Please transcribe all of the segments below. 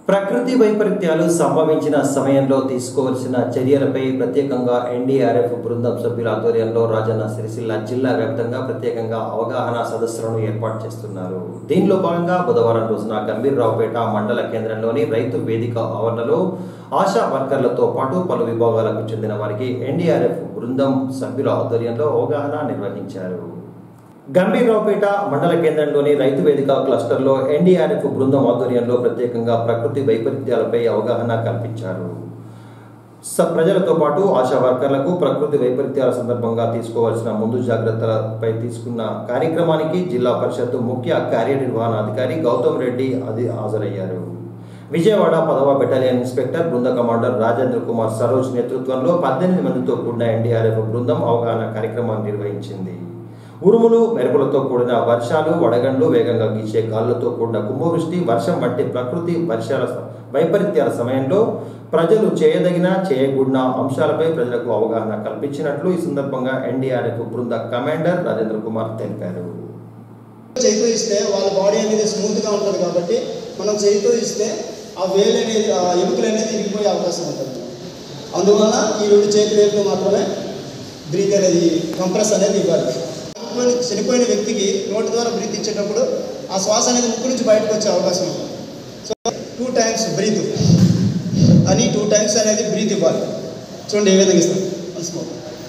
ప్రకృతి వైపరీత్యాలు సంభవించిన సమయంలో తీసుకోవాల్సిన చర్యలపై ప్రత్యేకంగా ఎన్డీఆర్ఎఫ్ బృందం సభ్యుల ఆధ్వర్యంలో రాజన్న సిరిసిల్ల జిల్లా వ్యాప్తంగా ప్రత్యేకంగా అవగాహన సదస్సులను ఏర్పాటు చేస్తున్నారు దీనిలో భాగంగా బుధవారం రోజున గంభీర్రావుపేట మండల కేంద్రంలోని రైతు వేదిక ఆవరణలో ఆశా వర్కర్లతో పాటు పలు విభాగాలకు చెందిన వారికి ఎన్డీఆర్ఎఫ్ బృందం సభ్యుల ఆధ్వర్యంలో అవగాహన నిర్వహించారు గంభీరావుపేట మండల కేంద్రంలోని రైతు వేదిక క్లస్టర్లో ఎన్డీఆర్ఎఫ్ బృందం ఆధ్వర్యంలో ప్రత్యేకంగా ప్రకృతి వైపరీత్యాలపై అవగాహన కల్పించారు స ప్రజలతో పాటు ఆశా వర్కర్లకు ప్రకృతి వైపరీత్యాల సందర్భంగా తీసుకోవాల్సిన ముందు జాగ్రత్తలపై తీసుకున్న కార్యక్రమానికి జిల్లా పరిషత్ ముఖ్య కార్యనిర్వహణాధికారి గౌతమ్ రెడ్డి అది హాజరయ్యారు విజయవాడ పదవ బెటాలియన్ ఇన్స్పెక్టర్ బృంద కమాండర్ రాజేంద్ర కుమార్ సరోజ్ నేతృత్వంలో పద్దెనిమిది మందితో కూడిన ఎన్డీఆర్ఎఫ్ బృందం అవగాహన కార్యక్రమాన్ని నిర్వహించింది ఉరుములు మెరుపులతో కూడిన వర్షాలు వడగండ్లు వేగంగా గీచే గాలులతో కూడిన కుంభవృష్టి వర్షం వంటి ప్రకృతి వర్షాల స- వైపరీత్యాల సమయంలో ప్రజలు చేయదగిన చేయకూడిన అంశాలపై ప్రజలకు అవగాహన కల్పించినట్లు ఈ సందర్భంగా ఎన్డీఆర్ఎఫ్ బృంద కమాండర్ రాజేంద్ర కుమార్ తెలిపారు చేయితో ఇస్తే వాళ్ళ బాడీ అనేది స్మూత్గా ఉంటుంది కాబట్టి మనం చేయితో ఇస్తే ఆ వేలు అనేది ఆ ఎముకలు అనేది ఇరిగిపోయే అవకాశం ఉంటుంది అందువల్ల ఈ రెండు చేతి వేలుతో మాత్రమే బ్రీత్ అనేది కంప్రెస్ అనేది ఇవ్వాలి చనిపోయిన చనిపోయిన వ్యక్తికి నోటి ద్వారా బ్రీత్ ఇచ్చేటప్పుడు ఆ శ్వాస అనేది ముక్కు నుంచి బయటకు వచ్చే అవకాశం ఉంది సో టూ టైమ్స్ బ్రీత్ అని టూ టైమ్స్ అనేది బ్రీత్ ఇవ్వాలి చూడండి ఏ విధంగా ఇస్తాం అనుకో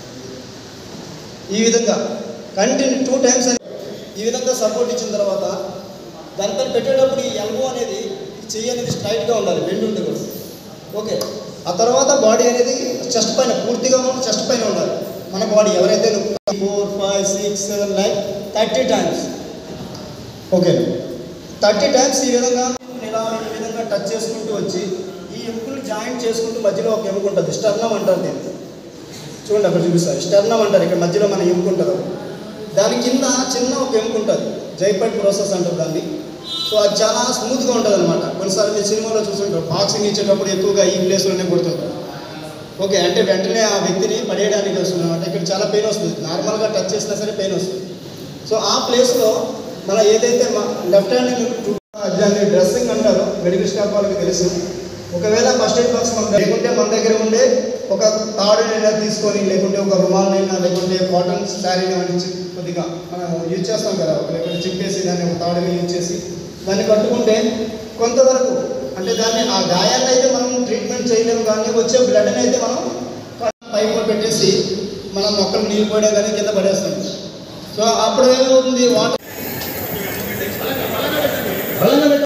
ఈ విధంగా కంటిన్యూ టూ టైమ్స్ అని ఈ విధంగా సపోర్ట్ ఇచ్చిన తర్వాత దానిపైన పెట్టేటప్పుడు ఈ ఎల్బో అనేది ఈ చెయ్యి అనేది స్ట్రైట్గా ఉండాలి బెండ్ ఉండకూడదు ఓకే ఆ తర్వాత బాడీ అనేది చెస్ట్ పైన పూర్తిగా ఉన్న చెస్ట్ పైన ఉండాలి మన బాడీ ఎవరైతే four five six seven nine thirty times okay thirty times ఈ విధంగా ఇలా ఈ విధంగా టచ్ చేసుకుంటూ వచ్చి ఈ ఎముకలు జాయింట్ చేసుకుంటూ మధ్యలో ఒక ఎముక ఉంటుంది స్టర్నం అంటారు దీన్ని చూడండి అక్కడ చూపిస్తారు స్టర్నం అంటారు ఇక్కడ మధ్యలో మన ఎముక ఉంటుంది ఒకటి. దాని కింద చిన్న ఒక ఎముక ఉంటుంది జైపైట్ ప్రాసెస్ అంటారు దాన్ని సో అది చాలా స్మూత్గా ఉంటుంది అనమాట కొన్నిసార్లు మీరు సినిమాలో చూస్తుంటారు బాక్సింగ్ ఇచ్చేటప్పుడు ఎక్కువగా ఈ ప్లేస్లోనే కొడుతుంటారు ఓకే అంటే వెంటనే ఆ వ్యక్తిని పడేయడానికి వస్తుంది అనమాట ఇక్కడ చాలా పెయిన్ వస్తుంది నార్మల్గా టచ్ చేసినా సరే పెయిన్ వస్తుంది సో ఆ ప్లేస్లో మన ఏదైతే లెఫ్ట్ హ్యాండ్ దాన్ని డ్రెస్సింగ్ అంటారు మెడికల్ స్టాఫ్ వాళ్ళకి తెలుసు ఒకవేళ ఫస్ట్ ఎయిడ్ బాక్స్ మన లేకుంటే మన దగ్గర ఉండే ఒక తాడునైనా తీసుకొని లేకుంటే ఒక రుమాలనైనా లేకుంటే కాటన్ శారీని అందించి కొద్దిగా మనం యూజ్ చేస్తాం కదా ఒక లేకుంటే చింపేసి దాన్ని ఒక తాడుగా యూజ్ చేసి దాన్ని కట్టుకుంటే కొంతవరకు అంటే దాన్ని ఆ గాయాన్ని అయితే మనం ట్రీట్మెంట్ చేయలేము కానీ వచ్చే బ్లడ్ని అయితే మనం పైపులో పెట్టేసి మనం మొక్కలు నీళ్ళు పోయడం కానీ కింద పడేస్తాం సో అప్పుడు ఏమవుతుంది వాటర్